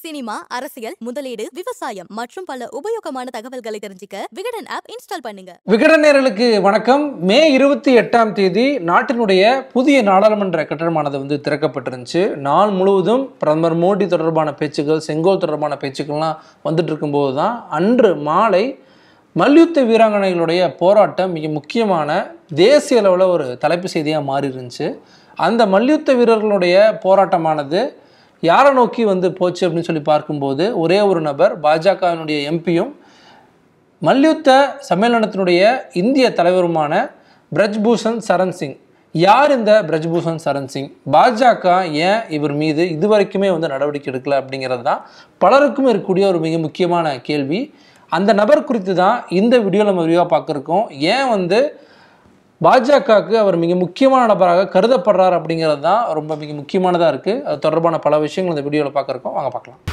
cinema அரசியல் முதலீடு விவசாயம் மற்றும் பல உபயோகமான தகவல்களை தெரிஞ்சுக்க விகடன் ஆப் இன்ஸ்டால் பண்ணுங்க விகடநேரலுக்கு வணக்கம் மே இருபத்தி எட்டாம் தேதி நாட்டினுடைய புதிய நாடாளுமன்ற கட்டடமானது வந்து திறக்கப்பட்டிருந்துச்சு நாள் முழுவதும் பிரதமர் மோடி தொடர்பான பேச்சுக்கள் செங்கோல் தொடர்பான பேச்சுக்கள்லாம் வந்துட்டு இருக்கும்போது தான் அன்று மாலை மல்யுத்த வீராங்கனைகளுடைய போராட்டம் மிக முக்கியமான தேசிய அளவில் ஒரு தலைப்பு செய்தியாக மாறி இருந்துச்சு அந்த மல்யுத்த வீரர்களுடைய போராட்டமானது யாரை நோக்கி வந்து போச்சு அப்படின்னு சொல்லி பார்க்கும்போது ஒரே ஒரு நபர் பாஜகவினுடைய எம்பியும் மல்யுத்த சம்மேளனத்தினுடைய இந்திய தலைவருமான பிரஜ்பூஷன் சரண் சிங் யார் இந்த பிரஜ்பூஷன் சரண் சிங் பாஜக ஏன் இவர் மீது இதுவரைக்குமே வந்து நடவடிக்கை எடுக்கல அப்படிங்கிறது தான் பலருக்கும் இருக்கக்கூடிய ஒரு மிக முக்கியமான கேள்வி அந்த நபர் குறித்து தான் இந்த வீடியோவில் நம்ம விரிவாக பார்க்குறோம் ஏன் வந்து பாஜகவுக்கு அவர் மிக முக்கியமான நபராக கருதப்படுறார் அப்படிங்கிறது தான் ரொம்ப மிக முக்கியமானதாக இருக்குது அது தொடர்பான பல விஷயங்கள் இந்த வீடியோவில் பார்க்குறோம் வாங்க பார்க்கலாம்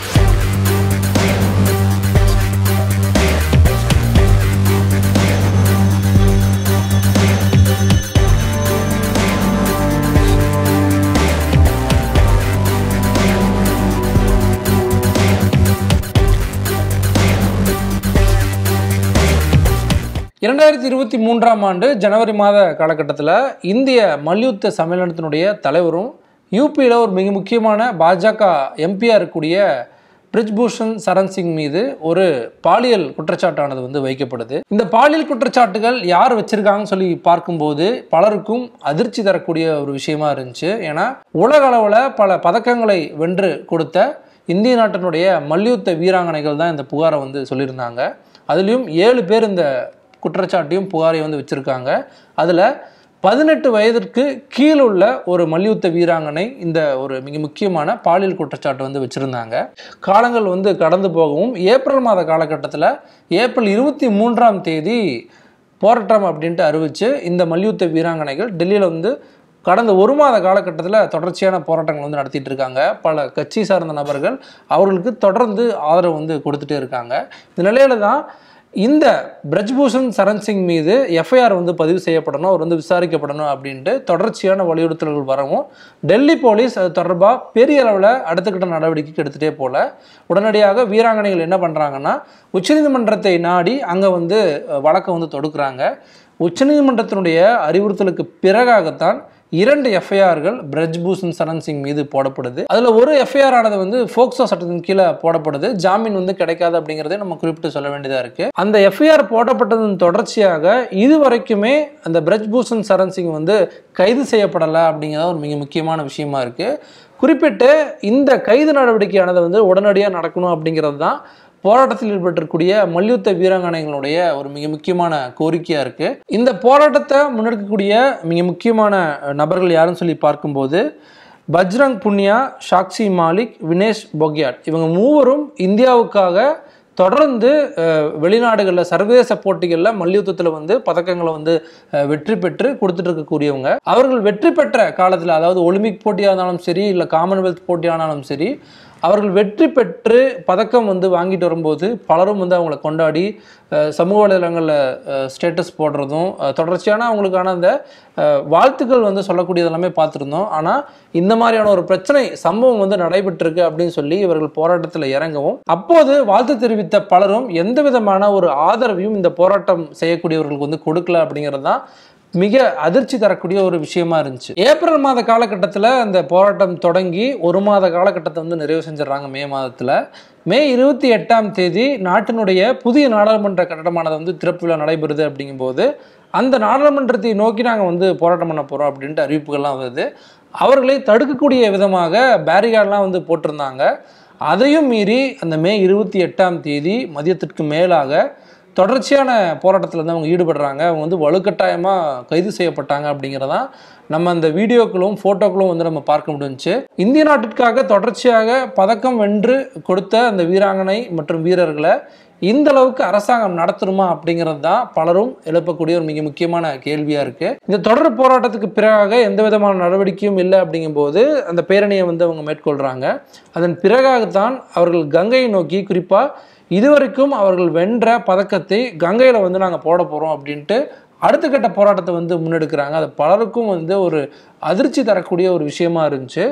இரண்டாயிரத்தி இருபத்தி மூன்றாம் ஆண்டு ஜனவரி மாத காலகட்டத்தில் இந்திய மல்யுத்த சம்மேளனத்தினுடைய தலைவரும் யூபியில் ஒரு மிக முக்கியமான பாஜக எம்பியாக இருக்கக்கூடிய பிரிஜ்பூஷன் சரண் சிங் மீது ஒரு பாலியல் குற்றச்சாட்டானது வந்து வைக்கப்படுது இந்த பாலியல் குற்றச்சாட்டுகள் யார் வச்சிருக்காங்கன்னு சொல்லி பார்க்கும்போது பலருக்கும் அதிர்ச்சி தரக்கூடிய ஒரு விஷயமா இருந்துச்சு ஏன்னா உலக அளவில் பல பதக்கங்களை வென்று கொடுத்த இந்திய நாட்டினுடைய மல்யுத்த வீராங்கனைகள் தான் இந்த புகாரை வந்து சொல்லியிருந்தாங்க அதுலேயும் ஏழு பேர் இந்த குற்றச்சாட்டையும் புகாரையும் வந்து வச்சுருக்காங்க அதில் பதினெட்டு வயதிற்கு கீழே உள்ள ஒரு மல்யுத்த வீராங்கனை இந்த ஒரு மிக முக்கியமான பாலியல் குற்றச்சாட்டு வந்து வச்சுருந்தாங்க காலங்கள் வந்து கடந்து போகவும் ஏப்ரல் மாத காலகட்டத்தில் ஏப்ரல் இருபத்தி மூன்றாம் தேதி போராட்டம் அப்படின்ட்டு அறிவித்து இந்த மல்யுத்த வீராங்கனைகள் டெல்லியில் வந்து கடந்த ஒரு மாத காலகட்டத்தில் தொடர்ச்சியான போராட்டங்கள் வந்து நடத்திட்டு இருக்காங்க பல கட்சி சார்ந்த நபர்கள் அவர்களுக்கு தொடர்ந்து ஆதரவு வந்து கொடுத்துட்டே இருக்காங்க இந்த நிலையில தான் இந்த பிரஜ்பூஷன் சரண் சிங் மீது எஃப்ஐஆர் வந்து பதிவு செய்யப்படணும் அவர் வந்து விசாரிக்கப்படணும் அப்படின்ட்டு தொடர்ச்சியான வலியுறுத்தல்கள் வரவும் டெல்லி போலீஸ் அது தொடர்பாக பெரிய அளவில் அடுத்த கட்ட நடவடிக்கைக்கு எடுத்துகிட்டே போல உடனடியாக வீராங்கனைகள் என்ன பண்ணுறாங்கன்னா உச்சநீதிமன்றத்தை நாடி அங்கே வந்து வழக்கை வந்து தொடுக்குறாங்க உச்சநீதிமன்றத்தினுடைய அறிவுறுத்தலுக்கு பிறகாகத்தான் இரண்டு எஃப்ஐஆர்கள் பிரஜ்பூஷன் சரண் சிங் மீது போடப்படுது அதில் ஒரு எஃப்ஐஆர் ஆனது வந்து ஃபோக்சோ சட்டத்தின் கீழே போடப்படுது ஜாமீன் வந்து கிடைக்காது அப்படிங்கிறதே நம்ம குறிப்பிட்டு சொல்ல வேண்டியதாக இருக்குது அந்த எஃப்ஐஆர் போடப்பட்டதன் தொடர்ச்சியாக இது வரைக்குமே அந்த பிரஜ்பூஷன் சரண் சிங் வந்து கைது செய்யப்படலை அப்படிங்கிறது ஒரு மிக முக்கியமான விஷயமா இருக்குது குறிப்பிட்டு இந்த கைது நடவடிக்கையானது வந்து உடனடியாக நடக்கணும் அப்படிங்கிறது தான் போராட்டத்தில் ஈடுபட்டிருக்கக்கூடிய மல்யுத்த வீராங்கனைகளுடைய ஒரு மிக முக்கியமான கோரிக்கையாக இருக்குது இந்த போராட்டத்தை முன்னெடுக்கக்கூடிய மிக முக்கியமான நபர்கள் யாருன்னு சொல்லி பார்க்கும்போது பஜ்ரங் புன்யா சாக்ஷி மாலிக் வினேஷ் பொக்யாட் இவங்க மூவரும் இந்தியாவுக்காக தொடர்ந்து வெளிநாடுகளில் சர்வதேச போட்டிகளில் மல்யுத்தத்தில் வந்து பதக்கங்களை வந்து வெற்றி பெற்று கொடுத்துட்டு இருக்கக்கூடியவங்க அவர்கள் வெற்றி பெற்ற காலத்தில் அதாவது ஒலிம்பிக் போட்டியாக இருந்தாலும் சரி இல்லை காமன்வெல்த் போட்டியானாலும் சரி அவர்கள் வெற்றி பெற்று பதக்கம் வந்து வாங்கிட்டு வரும்போது பலரும் வந்து அவங்கள கொண்டாடி சமூக வலைதளங்களில் ஸ்டேட்டஸ் போடுறதும் தொடர்ச்சியான அவங்களுக்கான அந்த வாழ்த்துக்கள் வந்து சொல்லக்கூடியது எல்லாமே பார்த்துருந்தோம் ஆனால் இந்த மாதிரியான ஒரு பிரச்சனை சம்பவம் வந்து நடைபெற்றிருக்கு அப்படின்னு சொல்லி இவர்கள் போராட்டத்தில் இறங்கவும் அப்போது வாழ்த்து தெரிவித்த பலரும் எந்த விதமான ஒரு ஆதரவையும் இந்த போராட்டம் செய்யக்கூடியவர்களுக்கு வந்து கொடுக்கல அப்படிங்கிறது தான் மிக அதிர்ச்சி தரக்கூடிய ஒரு விஷயமா இருந்துச்சு ஏப்ரல் மாத காலகட்டத்தில் அந்த போராட்டம் தொடங்கி ஒரு மாத காலகட்டத்தை வந்து நிறைவு செஞ்சிடறாங்க மே மாதத்தில் மே இருபத்தி எட்டாம் தேதி நாட்டினுடைய புதிய நாடாளுமன்ற கட்டடமானது வந்து திறப்பு விழா நடைபெறுது அப்படிங்கும்போது அந்த நாடாளுமன்றத்தை நோக்கி நாங்கள் வந்து போராட்டம் பண்ண போகிறோம் அப்படின்ட்டு அறிவிப்புகள்லாம் வருது அவர்களை தடுக்கக்கூடிய விதமாக பேரிகார்டெலாம் வந்து போட்டிருந்தாங்க அதையும் மீறி அந்த மே இருபத்தி எட்டாம் தேதி மதியத்திற்கு மேலாக தொடர்ச்சியான போராட்டத்தில் வந்து அவங்க ஈடுபடுறாங்க அவங்க வந்து வலுக்கட்டாயமாக கைது செய்யப்பட்டாங்க அப்படிங்கிறதான் நம்ம அந்த வீடியோக்களும் ஃபோட்டோக்களும் வந்து நம்ம பார்க்க முடிஞ்சுச்சு இந்திய நாட்டிற்காக தொடர்ச்சியாக பதக்கம் வென்று கொடுத்த அந்த வீராங்கனை மற்றும் வீரர்களை இந்த அளவுக்கு அரசாங்கம் நடத்தணுமா அப்படிங்கிறது தான் பலரும் எழுப்பக்கூடிய ஒரு மிக முக்கியமான கேள்வியாக இருக்குது இந்த தொடர் போராட்டத்துக்கு பிறகாக எந்த விதமான நடவடிக்கையும் இல்லை அப்படிங்கும்போது அந்த பேரணியை வந்து அவங்க மேற்கொள்கிறாங்க அதன் பிறகாகத்தான் அவர்கள் கங்கையை நோக்கி குறிப்பாக இதுவரைக்கும் அவர்கள் வென்ற பதக்கத்தை கங்கையில் வந்து நாங்கள் போட போகிறோம் அப்படின்ட்டு அடுத்த கட்ட போராட்டத்தை வந்து முன்னெடுக்கிறாங்க அது பலருக்கும் வந்து ஒரு அதிர்ச்சி தரக்கூடிய ஒரு விஷயமா இருந்துச்சு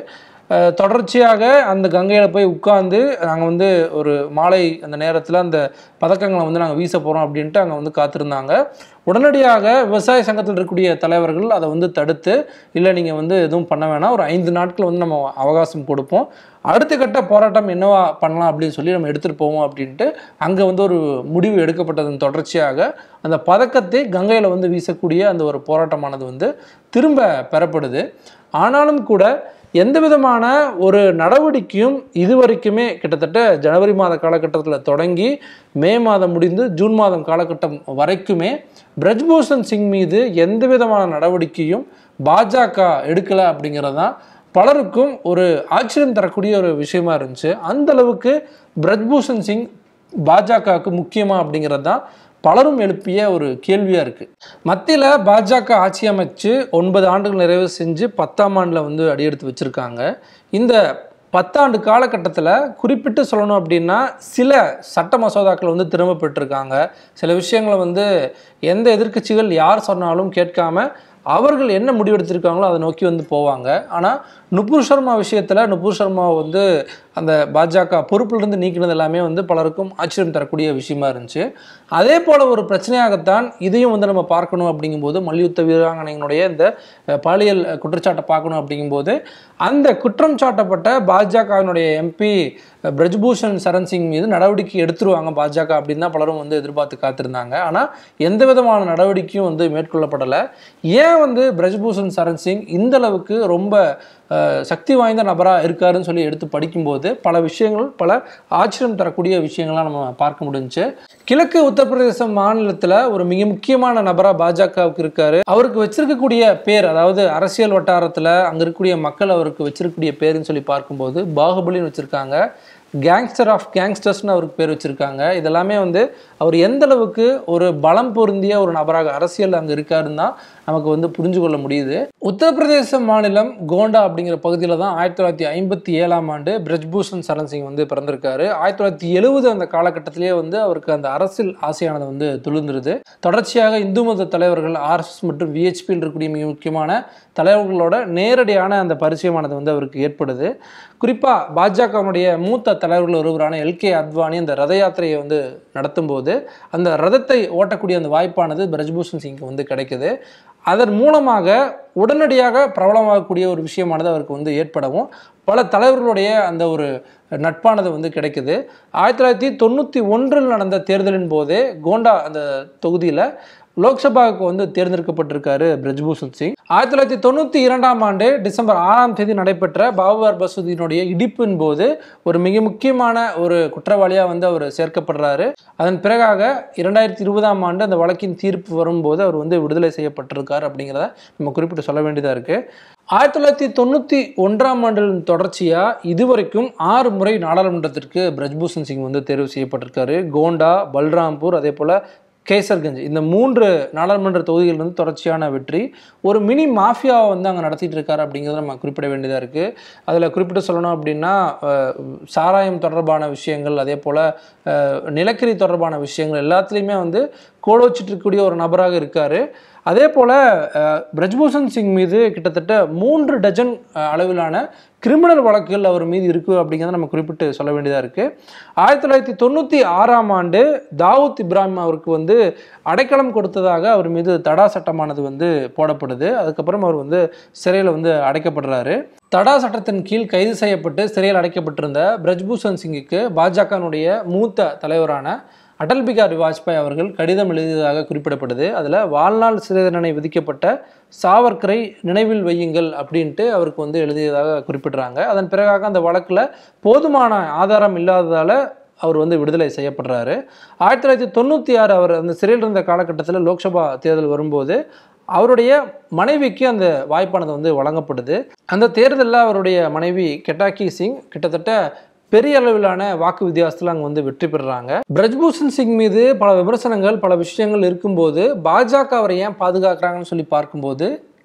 அஹ், தொடர்ச்சியாக அந்த கங்கையில் போய் உட்கார்ந்து நாங்கள் வந்து ஒரு மாலை அந்த நேரத்தில் அந்த பதக்கங்களை வந்து நாங்கள் வீச போகிறோம் அப்படின்ட்டு அங்கே வந்து காத்திருந்தாங்க உடனடியாக விவசாய சங்கத்தில் இருக்கக்கூடிய தலைவர்கள் அதை வந்து தடுத்து இல்லை நீங்கள் வந்து எதுவும் பண்ண வேணாம் ஒரு ஐந்து நாட்கள் வந்து நம்ம அவகாசம் கொடுப்போம் அடுத்த கட்ட போராட்டம் என்னவா பண்ணலாம் அப்படின்னு சொல்லி நம்ம எடுத்துகிட்டு போவோம் அப்படின்ட்டு அங்கே வந்து ஒரு முடிவு எடுக்கப்பட்டதன் தொடர்ச்சியாக அந்த பதக்கத்தை கங்கையில் வந்து வீசக்கூடிய அந்த ஒரு போராட்டமானது வந்து திரும்ப பெறப்படுது ஆனாலும் கூட எந்த விதமான ஒரு நடவடிக்கையும் இதுவரைக்குமே கிட்டத்தட்ட ஜனவரி மாத காலகட்டத்தில் தொடங்கி மே மாதம் முடிந்து ஜூன் மாதம் காலகட்டம் வரைக்குமே பிரஜ்பூஷன் சிங் மீது எந்த விதமான நடவடிக்கையும் பாஜக எடுக்கலை அப்படிங்கிறது தான் பலருக்கும் ஒரு ஆச்சரியம் தரக்கூடிய ஒரு விஷயமா இருந்துச்சு அந்த அளவுக்கு பிரஜ்பூஷன் சிங் பாஜகவுக்கு முக்கியமா அப்படிங்கிறது தான் பலரும் எழுப்பிய ஒரு கேள்வியாக இருக்குது மத்தியில் பாஜக ஆட்சி அமைச்சு ஒன்பது ஆண்டுகள் நிறைவு செஞ்சு பத்தாம் ஆண்டில் வந்து அடியெடுத்து வச்சுருக்காங்க இந்த பத்தாண்டு காலகட்டத்தில் குறிப்பிட்டு சொல்லணும் அப்படின்னா சில சட்ட மசோதாக்கள் வந்து திரும்ப பெற்றிருக்காங்க சில விஷயங்களை வந்து எந்த எதிர்க்கட்சிகள் யார் சொன்னாலும் கேட்காம அவர்கள் என்ன முடிவெடுத்திருக்காங்களோ அதை நோக்கி வந்து போவாங்க ஆனால் நுபுர் சர்மா விஷயத்தில் நுபுர் சர்மா வந்து அந்த பாஜக பொறுப்பிலிருந்து நீக்கினது எல்லாமே வந்து பலருக்கும் ஆச்சரியம் தரக்கூடிய விஷயமா இருந்துச்சு அதே போல் ஒரு பிரச்சனையாகத்தான் இதையும் வந்து நம்ம பார்க்கணும் அப்படிங்கும்போது மல்யுத்த வீராங்கனையினுடைய இந்த அஹ், பாலியல் குற்றச்சாட்டை பார்க்கணும் அப்படிங்கும்போது அந்த குற்றம் சாட்டப்பட்ட பாஜகவினுடைய எம்பி பிரஜ்பூஷன் சரண் சிங் மீது நடவடிக்கை எடுத்துருவாங்க பாஜக அப்படின்னு தான் பலரும் வந்து எதிர்பார்த்து காத்திருந்தாங்க ஆனால் எந்த விதமான நடவடிக்கையும் வந்து மேற்கொள்ளப்படலை ஏன் வந்து பிரஜ்பூஷன் சரண் சிங் இந்த அளவுக்கு ரொம்ப அஹ், சக்தி வாய்ந்த நபராக இருக்காருன்னு சொல்லி எடுத்து படிக்கும்போது பல விஷயங்கள் பல ஆச்சரியம் தரக்கூடிய விஷயங்கள்லாம் நம்ம பார்க்க முடிஞ்சுச்சு கிழக்கு உத்தரப்பிரதேச மாநிலத்தில் ஒரு மிக முக்கியமான நபராக பாஜகவுக்கு இருக்காரு அவருக்கு வச்சிருக்கக்கூடிய பேர் அதாவது அரசியல் வட்டாரத்தில் அங்கே இருக்கக்கூடிய மக்கள் அவருக்கு வச்சிருக்கக்கூடிய பேருன்னு சொல்லி பார்க்கும்போது பாகுபலின்னு வச்சுருக்காங்க கேங்ஸ்டர் ஆஃப் கேங்ஸ்டர்ஸ்னு அவருக்கு பேர் வச்சுருக்காங்க இதெல்லாமே வந்து அவர் எந்த அளவுக்கு ஒரு பலம் பொருந்திய ஒரு நபராக அரசியல் அங்கே இருக்காருன்னு தான் நமக்கு வந்து புரிஞ்சு கொள்ள முடியுது உத்தரப்பிரதேச மாநிலம் கோண்டா அப்படிங்கிற பகுதியில் தான் ஆயிரத்தி தொள்ளாயிரத்தி ஐம்பத்தி ஏழாம் ஆண்டு பிரஜ்பூஷன் சரண் சிங் வந்து பிறந்திருக்காரு ஆயிரத்தி தொள்ளாயிரத்தி எழுபது அந்த காலகட்டத்திலேயே வந்து அவருக்கு அந்த அரசியல் ஆசையானது வந்து துளிர்ந்துருது தொடர்ச்சியாக இந்து மத தலைவர்கள் ஆர்எஸ்எஸ் மற்றும் விஹெச்பியில் இருக்கக்கூடிய மிக முக்கியமான தலைவர்களோட நேரடியான அந்த பரிச்சயமானது வந்து அவருக்கு ஏற்படுது குறிப்பாக பாஜகவினுடைய மூத்த தலைவர்கள் ஒருவரான எல்கே அத்வானி அந்த ரத யாத்திரையை வந்து நடத்தும்போது அந்த ரதத்தை ஓட்டக்கூடிய அந்த வாய்ப்பானது பிரஜ்பூஷன் சிங்க்கு வந்து கிடைக்குது அதன் மூலமாக உடனடியாக பிரபலமாகக்கூடிய ஒரு விஷயமானது அவருக்கு வந்து ஏற்படவும் பல தலைவர்களுடைய அந்த ஒரு நட்பானது வந்து கிடைக்குது ஆயிரத்தி தொள்ளாயிரத்தி தொண்ணூற்றி ஒன்றில் நடந்த தேர்தலின் போதே கோண்டா அந்த தொகுதியில் லோக்சபாவுக்கு வந்து தேர்ந்தெடுக்கப்பட்டிருக்காரு பிரஜ்பூஷன் சிங் ஆயிரத்தி தொள்ளாயிரத்தி தொண்ணூற்றி இரண்டாம் ஆண்டு டிசம்பர் ஆறாம் தேதி நடைபெற்ற பாபுவார் மசூதியினுடைய இடிப்பின் போது ஒரு மிக முக்கியமான ஒரு குற்றவாளியாக வந்து அவர் சேர்க்கப்படுறாரு அதன் பிறகாக இரண்டாயிரத்தி இருபதாம் ஆண்டு அந்த வழக்கின் தீர்ப்பு வரும்போது அவர் வந்து விடுதலை செய்யப்பட்டிருக்கார் அப்படிங்கிறத நம்ம குறிப்பிட்டு சொல்ல வேண்டியதாக இருக்குது ஆயிரத்தி தொள்ளாயிரத்தி தொண்ணூற்றி ஒன்றாம் ஆண்டின் தொடர்ச்சியாக இதுவரைக்கும் ஆறு முறை நாடாளுமன்றத்திற்கு பிரஜ்பூஷன் சிங் வந்து தேர்வு செய்யப்பட்டிருக்காரு கோண்டா பல்ராம்பூர் அதே போல் கேசர்கஞ்ச் இந்த மூன்று நாடாளுமன்ற தொகுதிகள் வந்து தொடர்ச்சியான வெற்றி ஒரு மினி மாஃபியாவை வந்து அங்கே நடத்திட்டு இருக்காரு அப்படிங்கிறத நம்ம குறிப்பிட வேண்டியதாக இருக்குது அதில் குறிப்பிட்டு சொல்லணும் அப்படின்னா அஹ், சாராயம் தொடர்பான விஷயங்கள் அதே போல் அஹ், நிலக்கரி தொடர்பான விஷயங்கள் எல்லாத்துலேயுமே வந்து கோலோச்சிட்டு இருக்கக்கூடிய ஒரு நபராக இருக்கார் அதே போல் பிரஜ்பூஷன் சிங் மீது கிட்டத்தட்ட மூன்று டஜன் அஹ், அளவிலான கிரிமினல் வழக்குகள் அவர் மீது இருக்குது அப்படிங்கிறத நம்ம குறிப்பிட்டு சொல்ல வேண்டியதாக இருக்குது ஆயிரத்தி தொள்ளாயிரத்தி தொண்ணூற்றி ஆறாம் ஆண்டு தாவூத் இப்ராஹிம் அவருக்கு வந்து அடைக்கலம் கொடுத்ததாக அவர் மீது தடா சட்டமானது வந்து போடப்படுது அதுக்கப்புறம் அவர் வந்து சிறையில் வந்து அடைக்கப்படுறாரு தடா சட்டத்தின் கீழ் கைது செய்யப்பட்டு சிறையில் அடைக்கப்பட்டிருந்த பிரஜ்பூஷன் சிங்குக்கு பாஜகனுடைய மூத்த தலைவரான அடல் பிகாரி வாஜ்பாய் அவர்கள் கடிதம் எழுதியதாக குறிப்பிடப்படுது அதில் வாழ்நாள் சிறை தண்டனை விதிக்கப்பட்ட சாவர்கரை நினைவில் வையுங்கள் அப்படின்ட்டு அவருக்கு வந்து எழுதியதாக குறிப்பிடுறாங்க அதன் பிறகாக அந்த வழக்கில் போதுமான ஆதாரம் இல்லாததால் அவர் வந்து விடுதலை செய்யப்படுறாரு ஆயிரத்தி தொள்ளாயிரத்தி தொண்ணூற்றி ஆறு அவர் அந்த சிறையில் இருந்த காலகட்டத்தில் லோக்சபா தேர்தல் வரும்போது அவருடைய மனைவிக்கு அந்த வாய்ப்பானது வந்து வழங்கப்படுது அந்த தேர்தலில் அவருடைய மனைவி கெட்டாக்கி சிங் கிட்டத்தட்ட பெரிய அளவிலான வாக்கு வித்தியாசத்தில் அங்கே வந்து வெற்றி பெறுறாங்க பிரஜ்பூஷன் சிங் மீது பல விமர்சனங்கள் பல விஷயங்கள் இருக்கும்போது பாஜக அவரை ஏன் பாதுகாக்கிறாங்கன்னு சொல்லி பார்க்கும்போது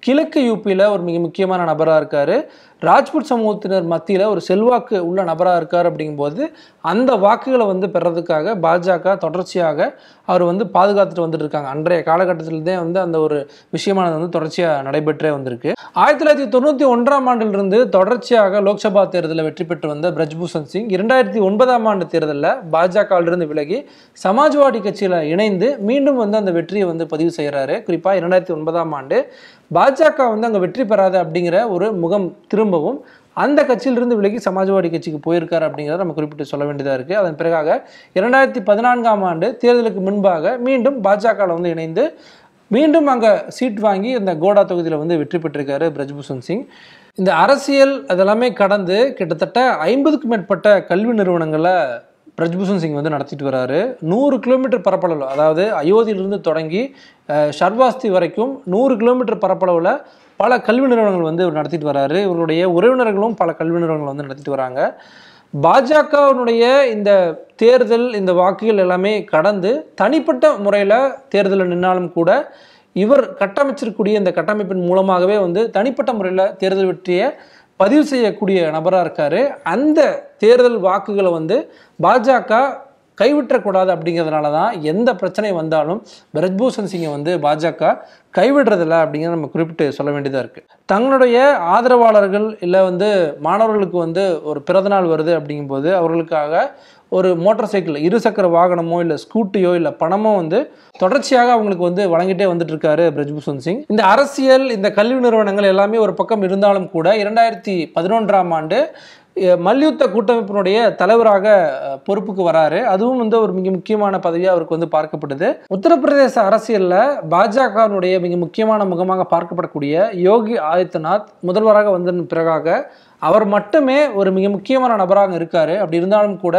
கிழக்கு யூபியில் ஒரு மிக முக்கியமான நபராக இருக்கார் ராஜ்புட் சமூகத்தினர் மத்தியில் ஒரு செல்வாக்கு உள்ள நபராக இருக்கார் அப்படிங்கும்போது அந்த வாக்குகளை வந்து பெறதுக்காக பாஜக தொடர்ச்சியாக அவர் வந்து பாதுகாத்துட்டு வந்துட்டு இருக்காங்க அன்றைய காலகட்டத்தில்தான் வந்து அந்த ஒரு விஷயமானது வந்து தொடர்ச்சியாக நடைபெற்றே வந்திருக்கு ஆயிரத்தி தொள்ளாயிரத்தி தொண்ணூற்றி ஒன்றாம் ஆண்டிலிருந்து தொடர்ச்சியாக லோக்சபா தேர்தலில் வெற்றி பெற்று வந்த பிரஜ்பூஷன் சிங் இரண்டாயிரத்தி ஒன்பதாம் ஆண்டு தேர்தலில் பாஜகவிலிருந்து விலகி சமாஜ்வாடி கட்சியில் இணைந்து மீண்டும் வந்து அந்த வெற்றியை வந்து பதிவு செய்கிறாரு குறிப்பாக இரண்டாயிரத்தி ஒன்பதாம் ஆண்டு பாஜக வந்து அங்கே வெற்றி பெறாது அப்படிங்கிற ஒரு முகம் திரும்பவும் அந்த கட்சியிலிருந்து விலகி சமாஜ்வாடி கட்சிக்கு போயிருக்காரு அப்படிங்கிறத நம்ம குறிப்பிட்டு சொல்ல வேண்டியதாக இருக்குது அதன் பிறகாக இரண்டாயிரத்தி பதினான்காம் ஆண்டு தேர்தலுக்கு முன்பாக மீண்டும் பாஜகவில் வந்து இணைந்து மீண்டும் அங்கே சீட் வாங்கி இந்த கோடா தொகுதியில் வந்து வெற்றி பெற்றிருக்காரு பிரஜ்பூஷன் சிங் இந்த அரசியல் அதெல்லாமே கடந்து கிட்டத்தட்ட ஐம்பதுக்கும் மேற்பட்ட கல்வி நிறுவனங்களை பிரஜ்பூஷன் சிங் வந்து நடத்திட்டு வராரு நூறு கிலோமீட்டர் பரப்பளவில் அதாவது அயோத்தியிலிருந்து தொடங்கி அஹ், ஷர்வாஸ்தி வரைக்கும் நூறு கிலோமீட்டர் பரப்பளவில் பல கல்வி நிறுவனங்கள் வந்து இவர் நடத்திட்டு வராரு இவருடைய உறவினர்களும் பல கல்வி நிறுவனங்கள் வந்து நடத்திட்டு வராங்க பாஜகவினுடைய இந்த தேர்தல் இந்த வாக்குகள் எல்லாமே கடந்து தனிப்பட்ட முறையில் தேர்தலில் நின்னாலும் கூட இவர் கட்டமைச்சிருக்கக்கூடிய இந்த கட்டமைப்பின் மூலமாகவே வந்து தனிப்பட்ட முறையில் தேர்தல் வெற்றியை பதிவு செய்யக்கூடிய நபராக இருக்காரு அந்த தேர்தல் வாக்குகளை வந்து பாஜக கைவிட்டக்கூடாது அப்படிங்கிறதுனால தான் எந்த பிரச்சனை வந்தாலும் பிரஜ்பூஷன் சிங்கை வந்து பாஜக கைவிடுறதில்ல அப்படிங்கிறத நம்ம குறிப்பிட்டு சொல்ல வேண்டியதாக இருக்குது தங்களுடைய ஆதரவாளர்கள் இல்லை வந்து மாணவர்களுக்கு வந்து ஒரு பிறந்தநாள் வருது அப்படிங்கும்போது அவர்களுக்காக ஒரு மோட்டார் சைக்கிள் இருசக்கர வாகனமோ இல்லை ஸ்கூட்டியோ இல்லை பணமோ வந்து தொடர்ச்சியாக அவங்களுக்கு வந்து வழங்கிட்டே வந்துட்டு இருக்காரு பிரஜ்பூஷன் சிங் இந்த அரசியல் இந்த கல்வி நிறுவனங்கள் எல்லாமே ஒரு பக்கம் இருந்தாலும் கூட இரண்டாயிரத்தி பதினொன்றாம் ஆண்டு அஹ், மல்யுத்த கூட்டமைப்பினுடைய தலைவராக அஹ், பொறுப்புக்கு வராரு அதுவும் வந்து ஒரு மிக முக்கியமான பதவியாக அவருக்கு வந்து பார்க்கப்படுது உத்தரப்பிரதேச அரசியலில் பாஜகவினுடைய மிக முக்கியமான முகமாக பார்க்கப்படக்கூடிய யோகி ஆதித்யநாத் முதல்வராக வந்த பிறகாக அவர் மட்டுமே ஒரு மிக முக்கியமான நபராக இருக்காரு அப்படி இருந்தாலும் கூட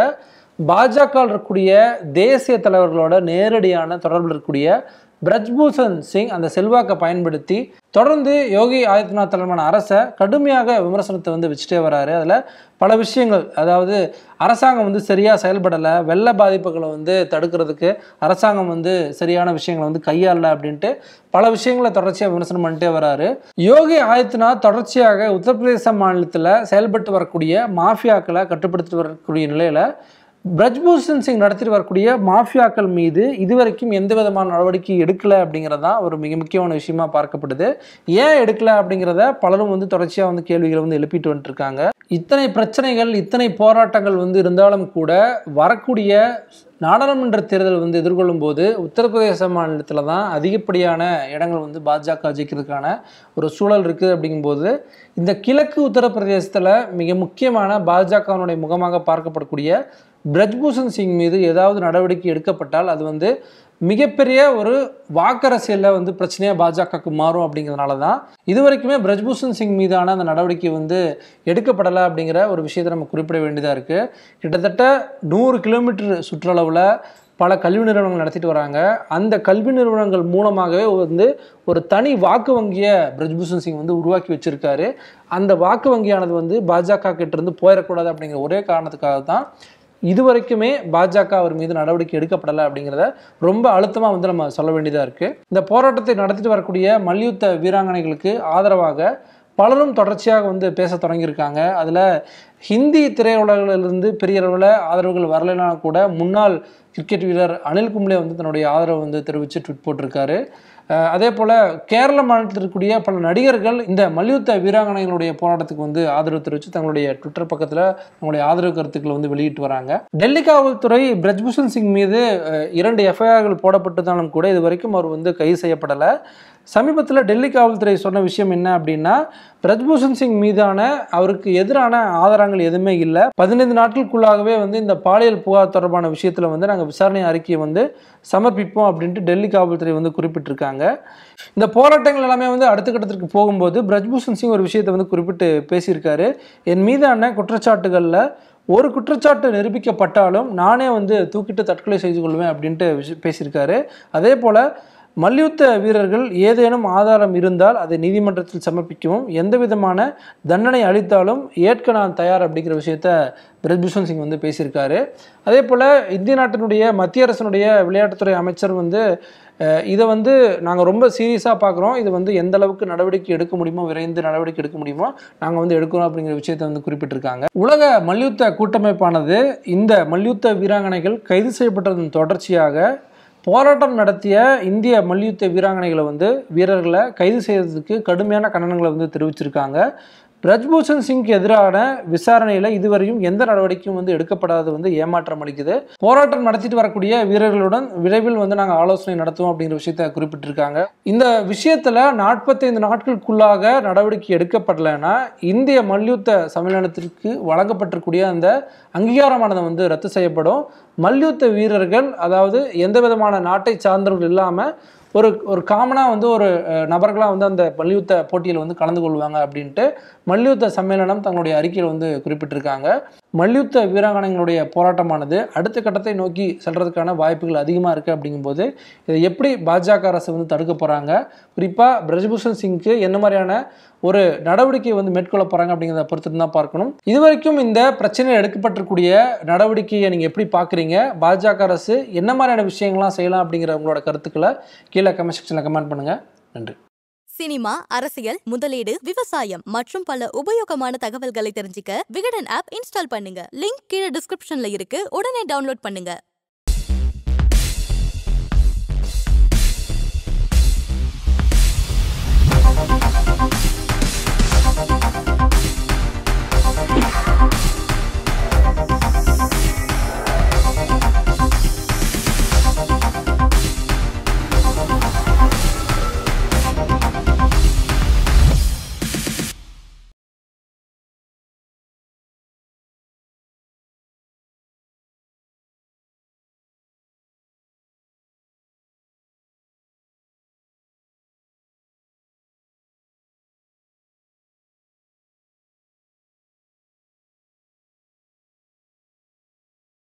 பாஜக இருக்கக்கூடிய தேசிய தலைவர்களோட நேரடியான தொடர்பில் இருக்கக்கூடிய பிரஜ்பூஷன் சிங் அந்த செல்வாக்கை பயன்படுத்தி தொடர்ந்து யோகி ஆதித்யநாத் தலைமையான அரசை கடுமையாக விமர்சனத்தை வந்து வச்சுட்டே வராரு அதில் பல விஷயங்கள் அதாவது அரசாங்கம் வந்து சரியாக செயல்படலை வெள்ள பாதிப்புகளை வந்து தடுக்கிறதுக்கு அரசாங்கம் வந்து சரியான விஷயங்களை வந்து கையாளல அப்படின்ட்டு பல விஷயங்களை தொடர்ச்சியாக விமர்சனம் பண்ணிட்டே வராரு யோகி ஆதித்யநாத் தொடர்ச்சியாக உத்தரப்பிரதேச மாநிலத்தில் செயல்பட்டு வரக்கூடிய மாஃபியாக்களை கட்டுப்படுத்திட்டு வரக்கூடிய நிலையில் பிரஜ்பூஷன் சிங் நடத்திட்டு வரக்கூடிய மாஃபியாக்கள் மீது இதுவரைக்கும் எந்த விதமான நடவடிக்கை எடுக்கலை அப்படிங்கிறது தான் ஒரு மிக முக்கியமான விஷயமா பார்க்கப்படுது ஏன் எடுக்கலை அப்படிங்கிறத பலரும் வந்து தொடர்ச்சியாக வந்து கேள்விகளை வந்து எழுப்பிட்டு வந்துட்டு இருக்காங்க இத்தனை பிரச்சனைகள் இத்தனை போராட்டங்கள் வந்து இருந்தாலும் கூட வரக்கூடிய நாடாளுமன்ற தேர்தல் வந்து எதிர்கொள்ளும் போது உத்தரப்பிரதேச மாநிலத்தில் தான் அதிகப்படியான இடங்கள் வந்து பாஜக ஜெயிக்கிறதுக்கான ஒரு சூழல் இருக்குது அப்படிங்கும்போது இந்த கிழக்கு உத்தரப்பிரதேசத்தில் மிக முக்கியமான பாஜகவினுடைய முகமாக பார்க்கப்படக்கூடிய பிரஜ்பூஷன் சிங் மீது ஏதாவது நடவடிக்கை எடுக்கப்பட்டால் அது வந்து மிகப்பெரிய ஒரு வாக்கரசியலில் வந்து பிரச்சனையாக பாஜகவுக்கு மாறும் அப்படிங்கிறதுனால தான் இது வரைக்குமே பிரஜ்பூஷன் சிங் மீதான அந்த நடவடிக்கை வந்து எடுக்கப்படலை அப்படிங்கிற ஒரு விஷயத்தை நம்ம குறிப்பிட வேண்டியதாக இருக்குது கிட்டத்தட்ட நூறு கிலோமீட்டர் சுற்றளவில் பல கல்வி நிறுவனங்கள் நடத்திட்டு வராங்க அந்த கல்வி நிறுவனங்கள் மூலமாகவே வந்து ஒரு தனி வாக்கு வங்கியை பிரஜ்பூஷன் சிங் வந்து உருவாக்கி வச்சிருக்காரு அந்த வாக்கு வங்கியானது வந்து பாஜக கிட்ட இருந்து போயிடக்கூடாது அப்படிங்கிற ஒரே காரணத்துக்காக தான் இது வரைக்குமே பாஜக அவர் மீது நடவடிக்கை எடுக்கப்படலை அப்படிங்கிறத ரொம்ப அழுத்தமாக வந்து நம்ம சொல்ல வேண்டியதாக இருக்குது இந்த போராட்டத்தை நடத்திட்டு வரக்கூடிய மல்யுத்த வீராங்கனைகளுக்கு ஆதரவாக பலரும் தொடர்ச்சியாக வந்து பேச தொடங்கியிருக்காங்க அதில் ஹிந்தி திரையுலகிலிருந்து பெரிய அளவில் ஆதரவுகள் வரலைனாலும் கூட முன்னாள் கிரிக்கெட் வீரர் அனில் கும்ளே வந்து தன்னுடைய ஆதரவை வந்து தெரிவித்து ட்விட் போட்டிருக்காரு அஹ் அதே போல் கேரள மாநிலத்தில் இருக்கக்கூடிய பல நடிகர்கள் இந்த மல்யுத்த வீராங்கனைகளுடைய போராட்டத்துக்கு வந்து ஆதரவு தெரிவித்து தங்களுடைய ட்விட்டர் பக்கத்தில் தங்களுடைய ஆதரவு கருத்துக்களை வந்து வெளியிட்டு வராங்க டெல்லி காவல்துறை பிரஜ்பூஷன் சிங் மீது அஹ், இரண்டு எஃப்ஐஆர்கள் போடப்பட்டதாலும் கூட இது வரைக்கும் அவர் வந்து கைது செய்யப்படலை சமீபத்தில் டெல்லி காவல்துறை சொன்ன விஷயம் என்ன அப்படின்னா பிரஜ்பூஷன் சிங் மீதான அவருக்கு எதிரான ஆதாரங்கள் எதுவுமே இல்லை பதினைந்து நாட்களுக்குள்ளாகவே வந்து இந்த பாலியல் புகார் தொடர்பான விஷயத்தில் வந்து நாங்கள் விசாரணை அறிக்கையை வந்து சமர்ப்பிப்போம் அப்படின்ட்டு டெல்லி காவல்துறை வந்து குறிப்பிட்டிருக்காங்க இந்த போராட்டங்கள் எல்லாமே வந்து அடுத்த கட்டத்திற்கு போகும்போது பிரஜ்பூஷன் சிங் ஒரு விஷயத்தை வந்து குறிப்பிட்டு பேசியிருக்காரு என் மீதான குற்றச்சாட்டுகளில் ஒரு குற்றச்சாட்டு நிரூபிக்கப்பட்டாலும் நானே வந்து தூக்கிட்டு தற்கொலை செய்து கொள்வேன் அப்படின்ட்டு விஷ- பேசியிருக்காரு அதே போல் மல்யுத்த வீரர்கள் ஏதேனும் ஆதாரம் இருந்தால் அதை நீதிமன்றத்தில் சமர்ப்பிக்கவும் எந்த விதமான தண்டனை அளித்தாலும் ஏற்க நான் தயார் அப்படிங்கிற விஷயத்த பிரஜ்பூஷன் சிங் வந்து பேசியிருக்காரு அதே போல் இந்திய நாட்டினுடைய மத்திய அரசினுடைய விளையாட்டுத்துறை அமைச்சர் வந்து அஹ் இதை வந்து நாங்கள் ரொம்ப சீரியஸாக பார்க்குறோம் இது வந்து எந்த அளவுக்கு நடவடிக்கை எடுக்க முடியுமோ விரைந்து நடவடிக்கை எடுக்க முடியுமோ நாங்கள் வந்து எடுக்கிறோம் அப்படிங்கிற விஷயத்தை வந்து குறிப்பிட்டிருக்காங்க உலக மல்யுத்த கூட்டமைப்பானது இந்த மல்யுத்த வீராங்கனைகள் கைது செய்யப்பட்டதன் தொடர்ச்சியாக போராட்டம் நடத்திய இந்திய மல்யுத்த வீராங்கனைகளை வந்து வீரர்களை கைது செய்யறதுக்கு கடுமையான கண்டனங்களை வந்து தெரிவிச்சிருக்காங்க பிரஜ்பூஷன் சிங்க்கு எதிரான விசாரணையில் இதுவரையும் எந்த நடவடிக்கையும் வந்து எடுக்கப்படாதது வந்து ஏமாற்றம் அளிக்குது போராட்டம் நடத்திட்டு வரக்கூடிய வீரர்களுடன் விரைவில் வந்து நாங்கள் ஆலோசனை நடத்துவோம் அப்படிங்கிற விஷயத்தை குறிப்பிட்டிருக்காங்க இந்த விஷயத்தில் நாற்பத்தைந்து நாட்களுக்குள்ளாக நடவடிக்கை எடுக்கப்படலைன்னா இந்திய மல்யுத்த சம்மேளனத்திற்கு வழங்கப்பட்டிருக்கூடிய அந்த அங்கீகாரமானது வந்து ரத்து செய்யப்படும் மல்யுத்த வீரர்கள் அதாவது எந்த விதமான நாட்டை சார்ந்தவர்கள் இல்லாமல் ஒரு ஒரு காமனாக வந்து ஒரு நபர்களாக வந்து அந்த மல்யுத்த போட்டியில் வந்து கலந்து கொள்வாங்க அப்படின்ட்டு மல்யுத்த சம்மேளனம் தங்களுடைய அறிக்கையில் வந்து குறிப்பிட்டிருக்காங்க மல்யுத்த வீராங்கனைகளுடைய போராட்டமானது அடுத்த கட்டத்தை நோக்கி செல்றதுக்கான வாய்ப்புகள் அதிகமாக இருக்குது அப்படிங்கும்போது இதை எப்படி பாஜக அரசு வந்து தடுக்க போகிறாங்க குறிப்பாக பிரஜ்பூஷன் சிங்க்கு என்ன மாதிரியான ஒரு நடவடிக்கை வந்து மேற்கொள்ள போகிறாங்க அப்படிங்கிறத பொறுத்து தான் பார்க்கணும் இதுவரைக்கும் இந்த பிரச்சனையில் எடுக்கப்பட்டிருக்கூடிய நடவடிக்கையை நீங்கள் எப்படி பார்க்குறீங்க பாஜக அரசு என்ன மாதிரியான விஷயங்கள்லாம் செய்யலாம் அப்படிங்கிற உங்களோட கருத்துக்களை கீழே கமெண்ட் செக்ஷனில் கமெண்ட் பண்ணுங்கள் நன்றி சினிமா அரசியல் முதலீடு விவசாயம் மற்றும் பல உபயோகமான தகவல்களை தெரிஞ்சுக்க விகடன் ஆப் இன்ஸ்டால் பண்ணுங்க லிங்க் கீழே டிஸ்கிரிப்ஷன்ல இருக்கு உடனே டவுன்லோட் பண்ணுங்க